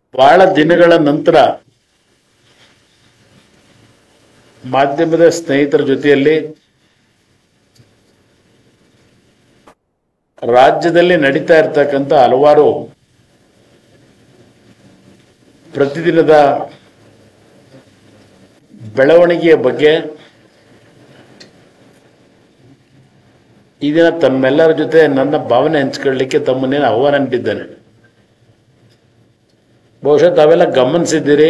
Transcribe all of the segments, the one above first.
ಬಹಳ ದಿನಗಳ ನಂತರ ಮಾಧ್ಯಮದ ಸ್ನೇಹಿತರ ಜೊತೆಯಲ್ಲಿ ರಾಜ್ಯದಲ್ಲಿ ನಡೀತಾ ಇರ್ತಕ್ಕಂಥ ಹಲವಾರು ಪ್ರತಿದಿನದ ಬೆಳವಣಿಗೆಯ ಬಗ್ಗೆ ಈ ದಿನ ತಮ್ಮೆಲ್ಲರ ಜೊತೆ ನನ್ನ ಭಾವನೆ ಹಂಚ್ಕೊಳ್ಳಿಕ್ಕೆ ತಮ್ಮನ್ನೇನು ಆಹ್ವಾನ ನೀಡಿದ್ದೇನೆ ಬಹುಶಃ ತಾವೆಲ್ಲ ಗಮನಿಸಿದ್ದೀರಿ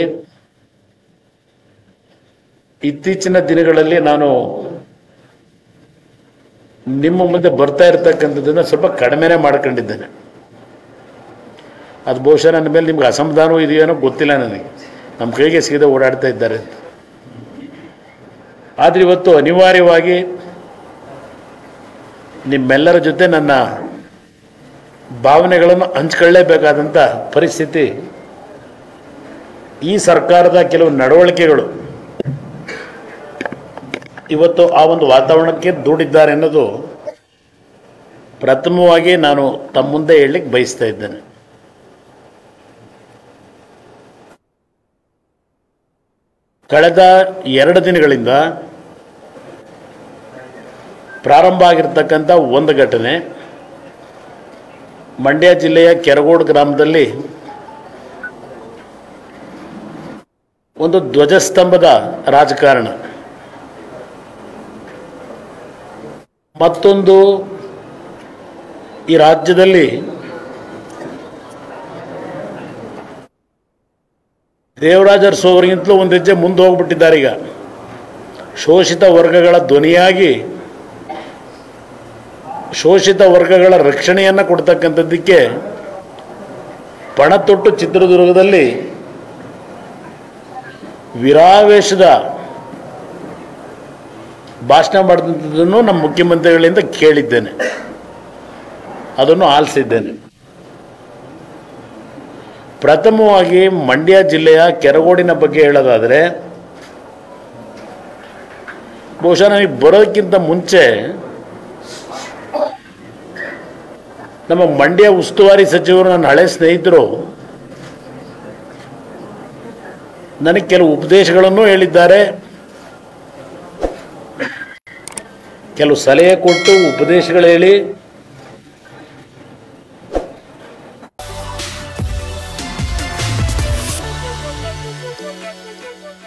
ಇತ್ತೀಚಿನ ದಿನಗಳಲ್ಲಿ ನಾನು ನಿಮ್ಮ ಮುಂದೆ ಬರ್ತಾ ಇರ್ತಕ್ಕಂಥದ್ದನ್ನು ಸ್ವಲ್ಪ ಕಡಿಮೆನೇ ಮಾಡ್ಕೊಂಡಿದ್ದೇನೆ ಅದು ಬಹುಶಃ ನನ್ನ ಮೇಲೆ ನಿಮ್ಗೆ ಅಸಮಾಧಾನವೂ ಇದೆಯೇನೋ ಗೊತ್ತಿಲ್ಲ ನನಗೆ ನಮ್ಮ ಕೈಗೆ ಸೀದಾ ಓಡಾಡ್ತಾ ಇದ್ದಾರೆ ಅಂತ ಆದರೆ ಇವತ್ತು ಅನಿವಾರ್ಯವಾಗಿ ನಿಮ್ಮೆಲ್ಲರ ಜೊತೆ ನನ್ನ ಭಾವನೆಗಳನ್ನು ಹಂಚ್ಕೊಳ್ಳೇಬೇಕಾದಂಥ ಪರಿಸ್ಥಿತಿ ಈ ಸರ್ಕಾರದ ಕೆಲವು ನಡವಳಿಕೆಗಳು ಇವತ್ತು ಆ ಒಂದು ವಾತಾವರಣಕ್ಕೆ ದೂಡಿದ್ದಾರೆ ಅನ್ನೋದು ಪ್ರಥಮವಾಗಿ ನಾನು ತಮ್ಮ ಮುಂದೆ ಹೇಳಲಿಕ್ಕೆ ಬಯಸ್ತಾ ಇದ್ದೇನೆ ಕಳೆದ ಎರಡು ದಿನಗಳಿಂದ ಪ್ರಾರಂಭ ಆಗಿರ್ತಕ್ಕಂಥ ಒಂದು ಘಟನೆ ಮಂಡ್ಯ ಜಿಲ್ಲೆಯ ಕೆರಗೋಡು ಗ್ರಾಮದಲ್ಲಿ ಒಂದು ಧ್ವಜಸ್ತಂಭದ ರಾಜಕಾರಣ ಮತ್ತೊಂದು ಈ ರಾಜ್ಯದಲ್ಲಿ ದೇವರಾಜ ಅರಸೋವರಿಗಿಂತಲೂ ಒಂದು ಹೆಜ್ಜೆ ಮುಂದೆ ಹೋಗ್ಬಿಟ್ಟಿದ್ದಾರೆ ಈಗ ಶೋಷಿತ ವರ್ಗಗಳ ಧ್ವನಿಯಾಗಿ ಶೋಷಿತ ವರ್ಗಗಳ ರಕ್ಷಣೆಯನ್ನು ಕೊಡ್ತಕ್ಕಂಥದ್ದಕ್ಕೆ ಪಣ ತೊಟ್ಟು ಚಿತ್ರದುರ್ಗದಲ್ಲಿ ವಿರಾವೇಶದ ಭಾಷಣ ಮಾಡಿದಂಥದ್ದನ್ನು ನಮ್ಮ ಮುಖ್ಯಮಂತ್ರಿಗಳಿಂದ ಕೇಳಿದ್ದೇನೆ ಅದನ್ನು ಆಲಿಸಿದ್ದೇನೆ ಪ್ರಥಮವಾಗಿ ಮಂಡ್ಯ ಜಿಲ್ಲೆಯ ಕೆರಗೋಡಿನ ಬಗ್ಗೆ ಹೇಳೋದಾದರೆ ಬಹುಶಃ ನನಗೆ ಬರೋದಕ್ಕಿಂತ ಮುಂಚೆ ನಮ್ಮ ಮಂಡ್ಯ ಉಸ್ತುವಾರಿ ಸಚಿವರು ನನ್ನ ಹಳೆ ಸ್ನೇಹಿತರು ನನಗೆ ಕೆಲವು ಉಪದೇಶಗಳನ್ನು ಹೇಳಿದ್ದಾರೆ ಕೆಲವು ಸಲಹೆ ಕೊಟ್ಟು ಉಪದೇಶಗಳು ಹೇಳಿ